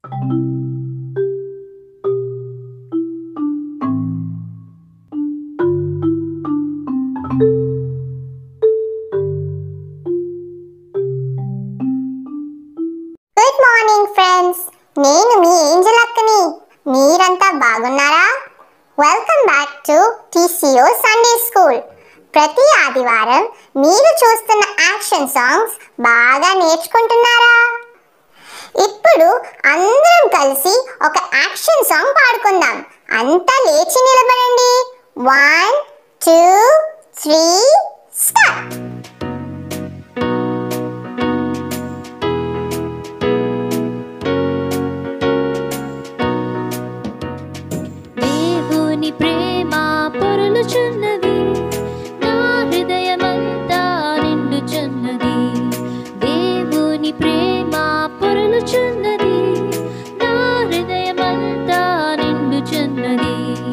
good morning friends నేను మీ Angel అక్కని మీరంతా బాగున్నారా welcome back to TCO Sunday school ప్రతి ఆదివారం మీరు చూస్తున్న యాక్షన్ సాంగ్స్ బాగా నేర్చుకుంటున్నారా ఇప్పుడు అందరం కలిసి ఒక యాక్షన్ సాంగ్ పాడుకుందాం అంతా లేచి నిలబడండి వన్ టూ త్రీ స్టార్ట్ దేవుని ప్రేమ పొరలుచున్నది నా హృదయమంతా నిండుచున్నది దేవుని ప్రేమ పొరలుచున్నది నా హృదయమంతా నిండుచున్నది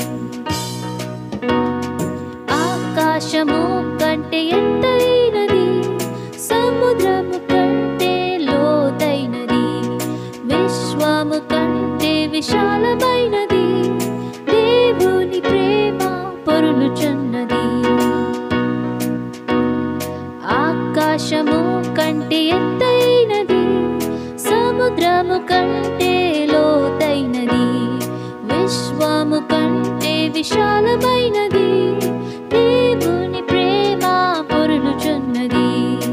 ఆకాశము కంటే ఎత్తైనది సముద్రము కంటే లోతైనది విశ్వము కంటే విశాలమైనది దేవుని ప్రేమ పొరులుచున్నది ఆకాశము కంటే ఎత్తైనది సముద్రము కంటే లోతైనది విశ్వము కంటే విశాలమైనది దేవుని ప్రేమ పొరులుచున్నది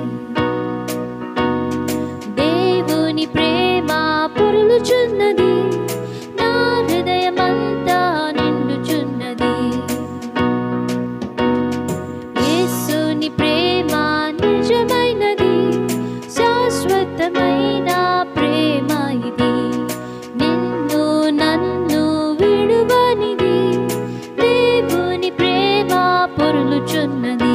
దేవుని ప్రేమ పొరులుచున్నది నా హృదయమంతా నిండుచున్నది యేసుని ప్రేమ నిజమైనది శాశ్వతమైన ప్రేమ ఇది నిన్ను నన్ను విడువనిది దేవుని ప్రేమ పొరులుచున్నది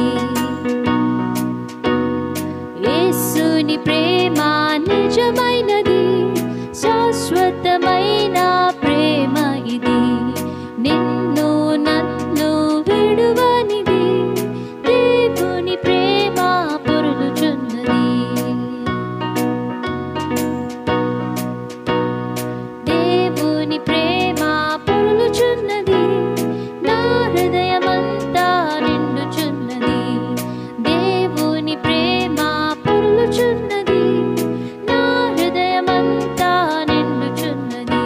యేసుని ప్రేమ నిజమైనది శాశ్వతమైన ప్రేమ ఇది నిన్ను నన్ను విడువనిది దేవుని ప్రేమ పొరులుచున్నది దేవుని ప్రేమ పొరులుచున్నది నా హృదయమంతా నిండుచున్నది దేవుని ప్రేమ పొరులుచున్నది నా హృదయమంతా నిండుచున్నది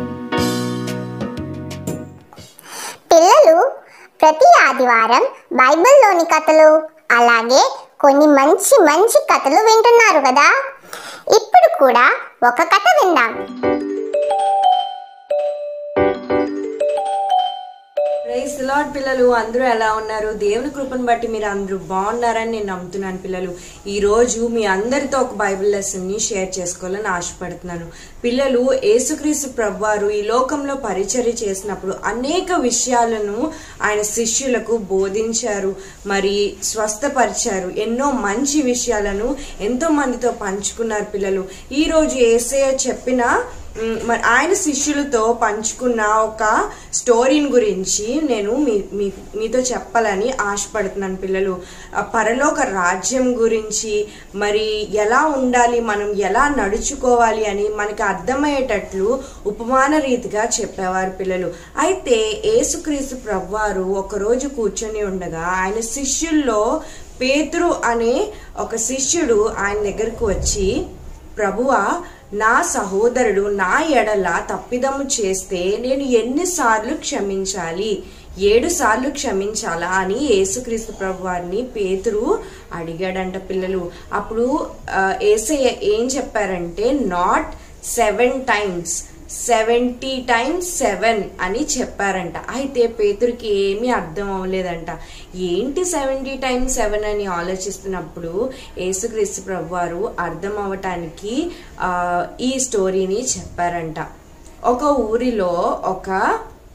పిల్లలు ప్రతి ఆదివారం బైబిల్లోని కథలు అలాగే కొన్ని మంచి మంచి కథలు వింటున్నారు కదా ఇప్పుడు కూడా ఒక కథ విందాం ప్రైజ్ లార్డ్ పిల్లలు అందరూ ఎలా ఉన్నారు దేవుని కృపను బట్టి మీరు అందరూ బాగున్నారని నేను నమ్ముతున్నాను పిల్లలు ఈ రోజు మీ అందరితో ఒక బైబిల్ లెసన్ ని షేర్ చేసుకోవాలని ఆశపడుతున్నాను పిల్లలు యేసుక్రీస్తు ప్రభువారు ఈ లోకంలో పరిచర్య చేసినప్పుడు అనేక విషయాలను ఆయన శిష్యులకు బోధించారు మరి స్వస్థపరిచారు ఎన్నో మంచి విషయాలను ఎంతో మందితో పంచుకున్నారు పిల్లలు ఈ రోజు ఏసయ్య చెప్పిన మ్, మరి ఆయన శిష్యులతో పంచుకున్న ఒక స్టోరీని గురించి నేను మీ మీ మీతో చెప్పాలని ఆశపడుతున్నాను పిల్లలు ఆ పరలోక రాజ్యం గురించి మరి ఎలా ఉండాలి మనం ఎలా నడుచుకోవాలి అని మనకి అర్థమయ్యేటట్లు ఉపమాన రీతిగా చెప్పేవారు పిల్లలు అయితే యేసుక్రీస్తు ప్రభువారు ఒకరోజు కూర్చొని ఉండగా ఆయన శిష్యుల్లో పేతురు అనే ఒక శిష్యుడు ఆయన దగ్గరకు వచ్చి ప్రభువా నా సహోదరుడు నా ఎడల తప్పిదము చేస్తే నేను ఎన్నిసార్లు క్షమించాలి ఏడు సార్లు క్షమించాలా అని యేసుక్రీస్తు ప్రభు వారిని పేతురు అడిగాడంట పిల్లలు అప్పుడు ఆ, యేసయ్య ఏం చెప్పారంటే not seven times seventy times seven అని చెప్పారంట అయితే పేతురికి ఏమీ అర్థం అవ్వలేదంట ఏంటి సెవెంటీ టైమ్స్ సెవెన్ అని ఆలోచిస్తున్నప్పుడు యేసుక్రీస్తు ప్రభు వారు అర్థం అవ్వటానికి ఆ, ఈ స్టోరీని చెప్పారంట ఒక ఊరిలో ఒక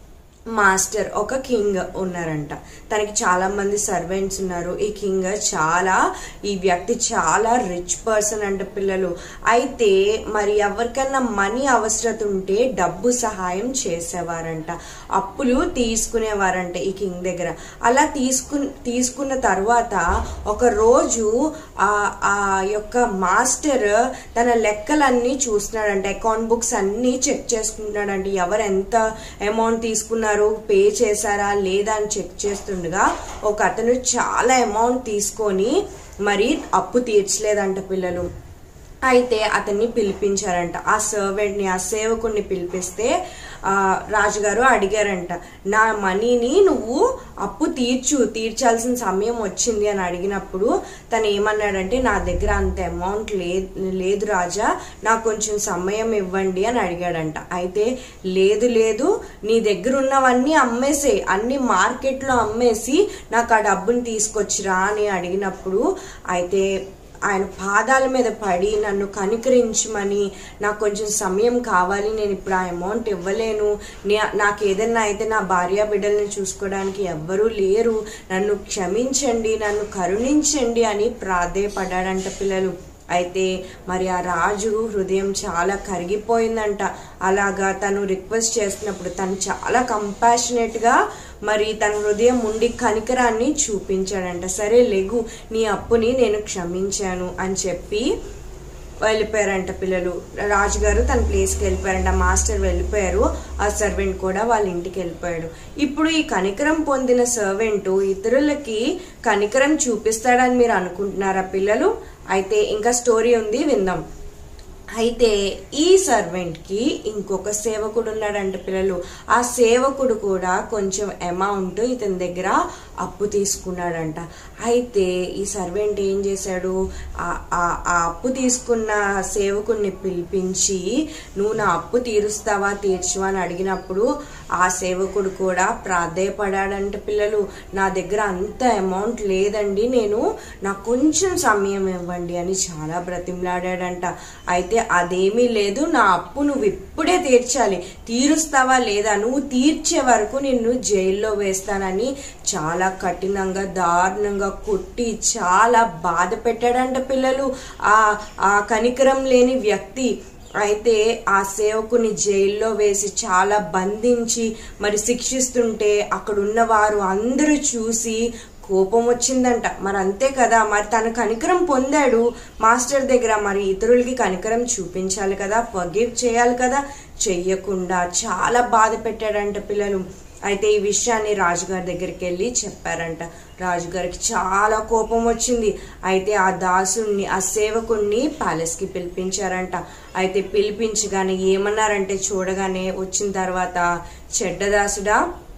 మాస్టర్ ఒక కింగ్ ఉన్నారంట తనకి చాలా మంది సర్వెంట్స్ ఉన్నారు ఈ కింగ్ చాలా ఈ వ్యక్తి చాలా రిచ్ పర్సన్ అంట పిల్లలు అయితే మరి ఎవరికైనా మనీ అవసరత ఉంటే డబ్బు సహాయం చేసేవారంట అప్పులు తీసుకునేవారంట ఈ కింగ్ దగ్గర అలా తీసుకు తీసుకున్న తర్వాత ఒక రోజు ఆ ఆ యొక్క మాస్టర్ తన లెక్కలన్నీ చూస్తున్నాడంట అకౌంట్ బుక్స్ అన్నీ చెక్ చేసుకుంటున్నాడంట ఎవరు ఎంత అమౌంట్ తీసుకున్నారు పే చేశారా లేదా అని చెక్ చేస్తుండగా ఒక అతను చాలా అమౌంట్ తీసుకొని మరి అప్పు తీర్చలేదంట పిల్లలు అయితే అతన్ని పిలిపించారంట ఆ సర్వెంట్ని ఆ సేవకుడిని పిలిపిస్తే ఆ, రాజుగారు అడిగారంట నా మనీని నువ్వు అప్పు తీర్చు తీర్చాల్సిన సమయం వచ్చింది అని అడిగినప్పుడు తను ఏమన్నాడంటే నా దగ్గర అంత అమౌంట్ లేదు లేదు రాజా నాకు కొంచెం సమయం ఇవ్వండి అని అడిగాడంట అయితే లేదు లేదు నీ దగ్గర ఉన్నవన్నీ అమ్మేసే అన్ని మార్కెట్లో అమ్మేసి నాకు ఆ డబ్బుని తీసుకొచ్చిరా అని అడిగినప్పుడు అయితే ఆయన పాదాల మీద పడి నన్ను కనికరించమని నాకు కొంచెం సమయం కావాలి నేను ఇప్పుడు ఆ అమౌంట్ ఇవ్వలేను నే- నాకు ఏదైనా అయితే నా భార్య బిడ్డల్ని చూసుకోవడానికి ఎవ్వరూ లేరు నన్ను క్షమించండి నన్ను కరుణించండి అని ప్రాధేయపడ్డాడంట పిల్లలు అయితే మరి ఆ రాజు హృదయం చాలా కరిగిపోయిందంట అలాగా తను రిక్వెస్ట్ చేస్తున్నప్పుడు తను చాలా కంపాషనేట్గా మరి తన హృదయం ఉండి కనికరాన్ని చూపించాడంట సరే లెగు నీ అప్పుని నేను క్షమించాను అని చెప్పి వెళ్ళిపోయారంట పిల్లలు రాజుగారు తన ప్లేస్కి వెళ్ళిపోయారంట మాస్టర్ వెళ్ళిపోయారు ఆ సర్వెంట్ కూడా వాళ్ళ ఇంటికి వెళ్ళిపోయాడు ఇప్పుడు ఈ కనికరం పొందిన సర్వెంట్ ఇతరులకి కనికరం చూపిస్తాడని మీరు అనుకుంటున్నారా పిల్లలు అయితే ఇంకా స్టోరీ ఉంది విందాం అయితే ఈ సర్వెంట్కి ఇంకొక సేవకుడు ఉన్నాడంట పిల్లలు ఆ సేవకుడు కూడా కొంచెం అమౌంట్ ఇతని దగ్గర అప్పు తీసుకున్నాడంట అయితే ఈ సర్వెంట్ ఏం చేశాడు ఆ- ఆ- ఆ అప్పు తీసుకున్న సేవకుడిని పిలిపించి నువ్వు నా అప్పు తీరుస్తావా తీర్చువా అని అడిగినప్పుడు ఆ సేవకుడు కూడా ప్రాధేయపడాడంట పిల్లలు నా దగ్గర అంత అమౌంట్ లేదండి నేను నాకు కొంచెం సమయం ఇవ్వండి అని చాలా బ్రతిమలాడాడంట అయితే అదేమీ లేదు నా అప్పు నువ్వు ఇప్పుడే తీర్చాలి తీరుస్తావా లేదా నువ్వు తీర్చే వరకు నిన్ను జైల్లో వేస్తానని చాలా కఠినంగా దారుణంగా కొట్టి చాలా బాధ పెట్టాడంట పిల్లలు ఆ ఆ కనికరం లేని వ్యక్తి అయితే ఆ సేవకుని జైల్లో వేసి చాలా బంధించి మరి శిక్షిస్తుంటే అక్కడ ఉన్న వారు అందరూ చూసి కోపం వచ్చిందంట మరి అంతే కదా మరి తన కనికరం పొందాడు మాస్టర్ దగ్గర మరి ఇతరులకి కనికరం చూపించాలి కదా ఫర్గివ్ చేయాలి కదా చెయ్యకుండా చాలా బాధ పెట్టాడంట పిల్లలు అయితే ఈ విషయాన్ని రాజుగారి దగ్గరికి వెళ్ళి చెప్పారంట రాజుగారికి చాలా కోపం వచ్చింది అయితే ఆ దాసుని ఆ సేవకుణ్ణి ప్యాలెస్కి పిలిపించారంట అయితే పిలిపించగానే ఏమన్నారంటే చూడగానే వచ్చిన తర్వాత చెడ్డదాసుడా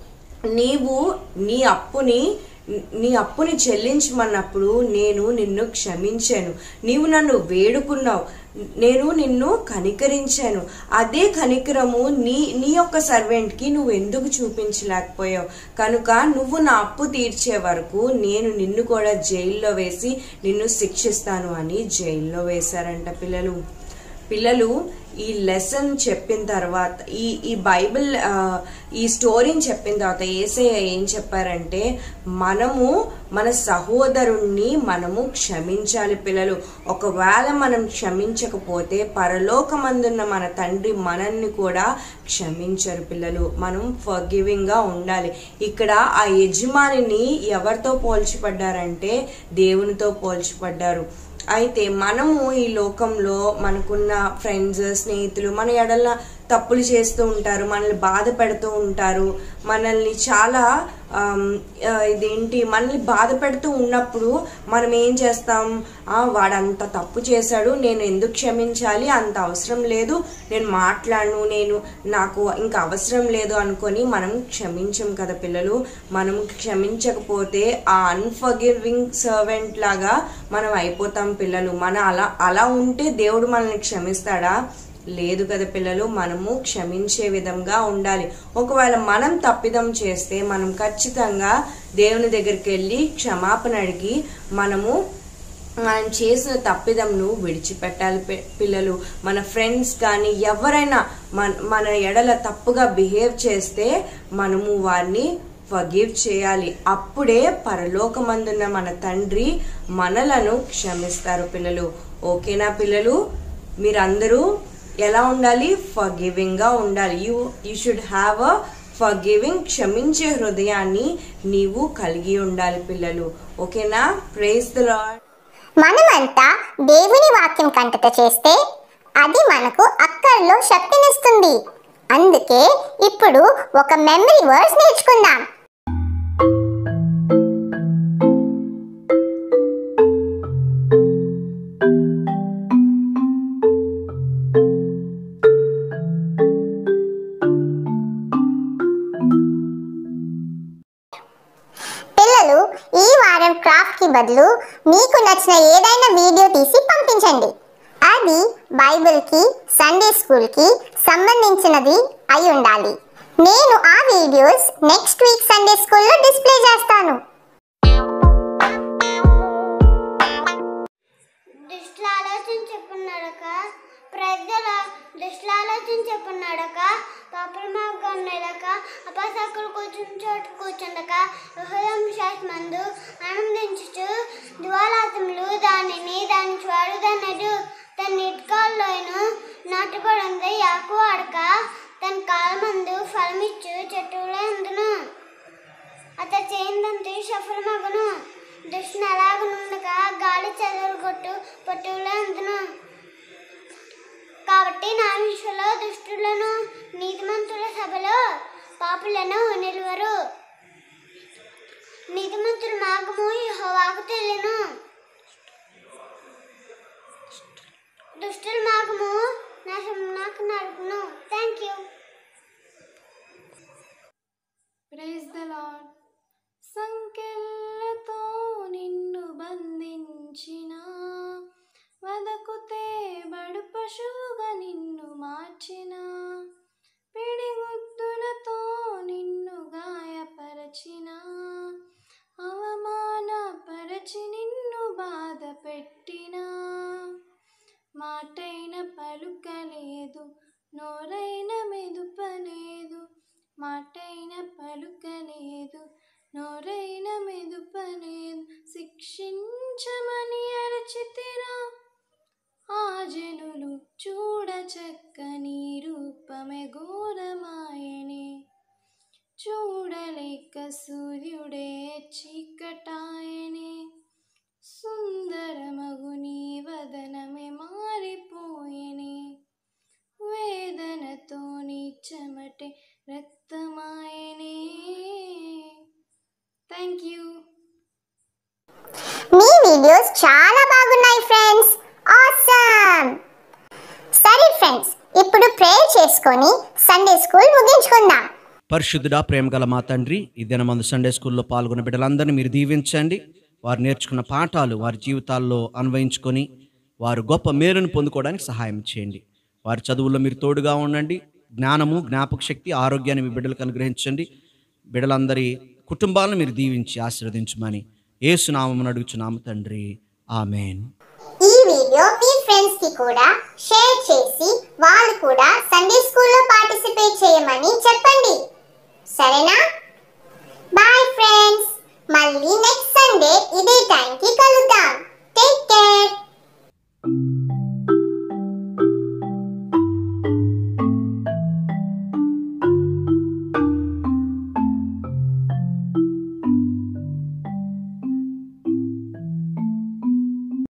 నీవు నీ అప్పుని నీ అప్పుని చెల్లించమన్నప్పుడు నేను నిన్ను క్షమించాను నీవు నన్ను వేడుకున్నావు నేను నిన్ను కనికరించాను అదే కనికరము నీ నీ యొక్క సర్వెంట్కి నువ్వు ఎందుకు చూపించలేకపోయావు కనుక నువ్వు నా అప్పు తీర్చే వరకు నేను నిన్ను కూడా జైల్లో వేసి నిన్ను శిక్షిస్తాను అని జైల్లో వేశారంట పిల్లలు పిల్లలు ఈ లెసన్ చెప్పిన తర్వాత ఈ ఈ బైబిల్ ఆ, ఈ స్టోరీని చెప్పిన తర్వాత ఏసయ్య ఏం చెప్పారంటే మనము మన సహోదరుణ్ణి మనము క్షమించాలి పిల్లలు ఒకవేళ మనం క్షమించకపోతే పరలోకమందున్న మన తండ్రి మనల్ని కూడా క్షమించరు పిల్లలు మనం ఫర్గివింగ్ గా ఉండాలి ఇక్కడ ఆ యజమానిని ఎవరితో పోల్చిపడ్డారంటే దేవునితో పోల్చిపడ్డారు అయితే మనము ఈ లోకంలో మనకున్న ఫ్రెండ్స్ స్నేహితులు మన ఎడల తప్పులు చేస్తూ ఉంటారు మనల్ని బాధ పెడుతూ ఉంటారు మనల్ని చాలా ఆమ్, ఆ, ఇదేంటి మనల్ని బాధ పెడుతూ ఉన్నప్పుడు మనం ఏం చేస్తాం ఆ, వాడంత తప్పు చేశాడు నేను ఎందుకు క్షమించాలి అంత అవసరం లేదు నేను మాట్లాడను నేను నాకు ఇంకా అవసరం లేదు అనుకొని మనం క్షమించం కదా పిల్లలు మనం క్షమించకపోతే ఆ అన్ఫర్గివింగ్ సర్వెంట్ లాగా మనం అయిపోతాం పిల్లలు మన అలా అలా ఉంటే దేవుడు మనల్ని క్షమిస్తాడా లేదు కదా పిల్లలు మనము క్షమించే విధంగా ఉండాలి ఒకవేళ మనం తప్పిదం చేస్తే మనం ఖచ్చితంగా దేవుని దగ్గరికి వెళ్ళి క్షమాపణ అడిగి మనము మనం చేసిన తప్పిదంను విడిచిపెట్టాలి పి- పిల్లలు మన ఫ్రెండ్స్ కానీ ఎవరైనా మన మన ఎడల తప్పుగా బిహేవ్ చేస్తే మనము వారిని ఫగివ్ చేయాలి అప్పుడే పరలోకమందున్న మన తండ్రి మనలను క్షమిస్తారు పిల్లలు ఓకేనా పిల్లలు మీరందరూ ఎలా ఉండాలి ఫర్గివింగ్గా ఉండాలి you you should have a forgiving క్షమించే హృదయాన్ని నీవు కలిగి ఉండాలి పిల్లలు ఓకేనా ప్రేస్ ద లాడ్ మనమంతా దేవుని వాక్యం కంటత చేస్తే అది మనకు అక్కర్లో శక్తినిస్తుంది అందుకే ఇప్పుడు ఒక మెమరీ వర్డ్స్ నేర్చుకుందాం పిల్లలు ఈ వారం క్రాఫ్ట్ కి బదులు మీకు నచ్చిన ఏదైనా వీడియో తీసి పంపించండి అది బైబిల్ కి సండే స్కూల్ కి సంబంధించినది అయి ఉండాలి నేను ఆ వీడియోస్ నెక్స్ట్ వీక్ సండే స్కూల్లో డిస్ప్లే చేస్తాను దుష్టుల ఆలోచన చెప్పున్నాడక ప్రజల దుష్టుల ఆలోచన చెప్పున్నాడక పాపల మార్గం నెలక అపసకులు కూర్చుని చోటు కూర్చుండక హృదయం శాస్త్మందు ఆనందించుచు దివాలాతములు దానిని దాని చూడదన్నడు తన ఇటుకాల్లోను నాటుబడంద యాకు ఆడక తన కాలమందు ఫలమిచ్చు చెట్టులో అందును అతడు చేయిందంతే సఫలమగును దుష్టుని అలాగనుండగా గాలి చెదరగొట్టు పట్టువులో అందును కాబట్టి నా విషయంలో దుష్టులను నీతిమంతుల సభలో పాపులను నిలువరు నీతిమంతుల మార్గము యెహోవాకు తెలియను దుష్టుల మార్గము నా నాకు నడుపును thank you praise the lord సంకెళ్ళతో నిన్ను బంధించిన వదకు తేబడు పశువుగా నిన్ను మార్చిన పిడిగుద్దులతో నిన్ను గాయపరచిన అవమానపరచి నిన్ను బాధ పెట్టిన మాటైన పలుకలేదు నోరైన మెదుపలేదు మాటైన పలుకలేదు నోరైన మెదుపలేదు శిక్షించమని అరచితిరా ఆ జనులు చూడ చక్కని రూపమే ఘోరమాయనే చూడలేక సూర్యుడే చీకటాయనే సుందరమగు నీ వదనమే మారిపోయెనే వేదనతో నీ చెమటే రక్తమాయనే థ్యాంక్ యూ మీ వీడియోస్ చాలా బాగున్నాయి ఫ్రెండ్స్ ఆసమ్ సరే ఫ్రెండ్స్ ఇప్పుడు ప్రేయర్ చేసుకొని సండే స్కూల్ ముగించుకుందాం పరిశుద్ధుడా ప్రేమ గల మా తండ్రి ఈ దినమందు సండే స్కూల్లో పాల్గొన్న బిడ్డలందరినీ మీరు దీవించండి వారు నేర్చుకున్న పాఠాలు వారి జీవితాల్లో అన్వయించుకొని వారు గొప్ప మేలును పొందుకోవడానికి సహాయం చేయండి వారి చదువుల్లో మీరు తోడుగా ఉండండి జ్ఞానము జ్ఞాపక శక్తి ఆరోగ్యాన్ని మీ బిడ్డలకు అనుగ్రహించండి బిడ్డలందరి కుటుంబాలను మీరు దీవించి ఆశీర్వదించమని ఏసునామం అడుగుచున్నాము తండ్రి ఆమెన్ ఈ వీడియో మీ ఫ్రెండ్స్ కి కూడా షేర్ చేసి వాళ్ళు కూడా సండే స్కూల్లో పార్టిసిపేట్ చేయమని చెప్పండి సరేనా బాయ్ ఫ్రెండ్స్ మళ్ళీ నెక్స్ట్ సండే ఇదే టైంకి